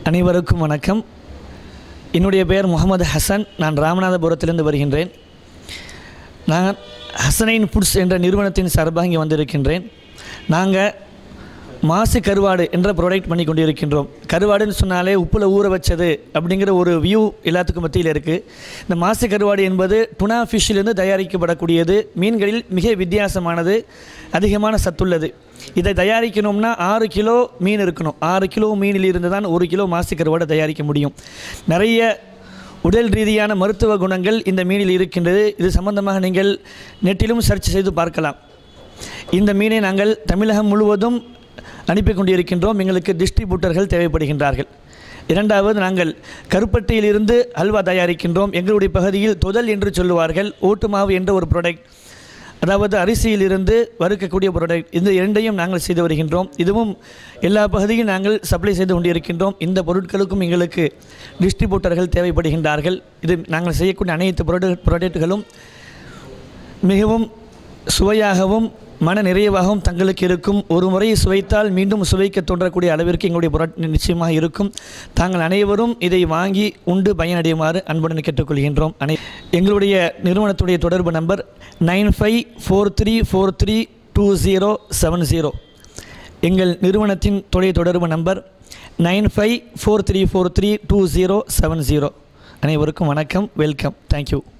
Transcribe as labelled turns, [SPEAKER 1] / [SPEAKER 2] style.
[SPEAKER 1] அனைவருக்கும் வணக்கம் என்னுடைய பெயர் முகமது ஹசன் நான் ராமநாதபுரத்திலிருந்து வருகின்றேன் நான் ஹசனைன் ஃபுட்ஸ் என்ற நிறுவனத்தின் சார்பாக இங்கே வந்திருக்கின்றேன் நாங்கள் மாசு கருவாடு என்ற ப்ராடக்ட் பண்ணி கொண்டிருக்கின்றோம் கருவாடுன்னு சொன்னாலே உப்பில் ஊற வச்சது அப்படிங்கிற ஒரு வியூ எல்லாத்துக்கும் மத்தியில் இருக்குது இந்த மாசு கருவாடு என்பது டுனா ஃபிஷ்ஷிலிருந்து தயாரிக்கப்படக்கூடியது மீன்களில் மிக வித்தியாசமானது அதிகமான சத்துள்ளது இதை தயாரிக்கணும்னா ஆறு கிலோ மீன் இருக்கணும் ஆறு கிலோ மீனில் இருந்து தான் ஒரு கிலோ மாசு கருவாடை தயாரிக்க முடியும் நிறைய உடல் ரீதியான மருத்துவ குணங்கள் இந்த மீனில் இருக்கின்றது இது சம்பந்தமாக நீங்கள் நெட்டிலும் சர்ச் செய்து பார்க்கலாம் இந்த மீனை நாங்கள் தமிழகம் முழுவதும் அனுப்பி கொண்டிருக்கின்றோம் எங்களுக்கு டிஸ்ட்ரிபியூட்டர்கள் தேவைப்படுகின்றார்கள் இரண்டாவது நாங்கள் கருப்பட்டியிலிருந்து அல்வா தயாரிக்கின்றோம் எங்களுடைய பகுதியில் தொதல் என்று சொல்லுவார்கள் ஓட்டு மாவு என்ற ஒரு ப்ராடக்ட் அதாவது அரிசியிலிருந்து வறுக்கக்கூடிய ப்ராடக்ட் இந்த இரண்டையும் நாங்கள் செய்து வருகின்றோம் இதுவும் எல்லா பகுதியும் நாங்கள் சப்ளை செய்து கொண்டிருக்கின்றோம் இந்த பொருட்களுக்கும் எங்களுக்கு டிஸ்ட்ரிபியூட்டர்கள் தேவைப்படுகின்றார்கள் இது நாங்கள் செய்யக்கூடிய அனைத்து ப்ராடக்ட் ப்ராடக்ட்டுகளும் மிகவும் சுவையாகவும் மன நிறைவாகவும் தங்களுக்கு இருக்கும் ஒரு முறை சுவைத்தால் மீண்டும் சுவைக்க தோன்றக்கூடிய அளவிற்கு எங்களுடைய பொருட் நிச்சயமாக இருக்கும் தாங்கள் அனைவரும் இதை வாங்கி உண்டு பயனடையுமாறு அன்புடன் கேட்டுக்கொள்கின்றோம் அனை எங்களுடைய நிறுவனத்துடைய தொடர்பு number nine five four three four three two zero seven zero எங்கள் நிறுவனத்தின் தொலை தொடர்பு number nine five four three four three two zero seven zero அனைவருக்கும் வணக்கம் வெல்கம் தேங்க்யூ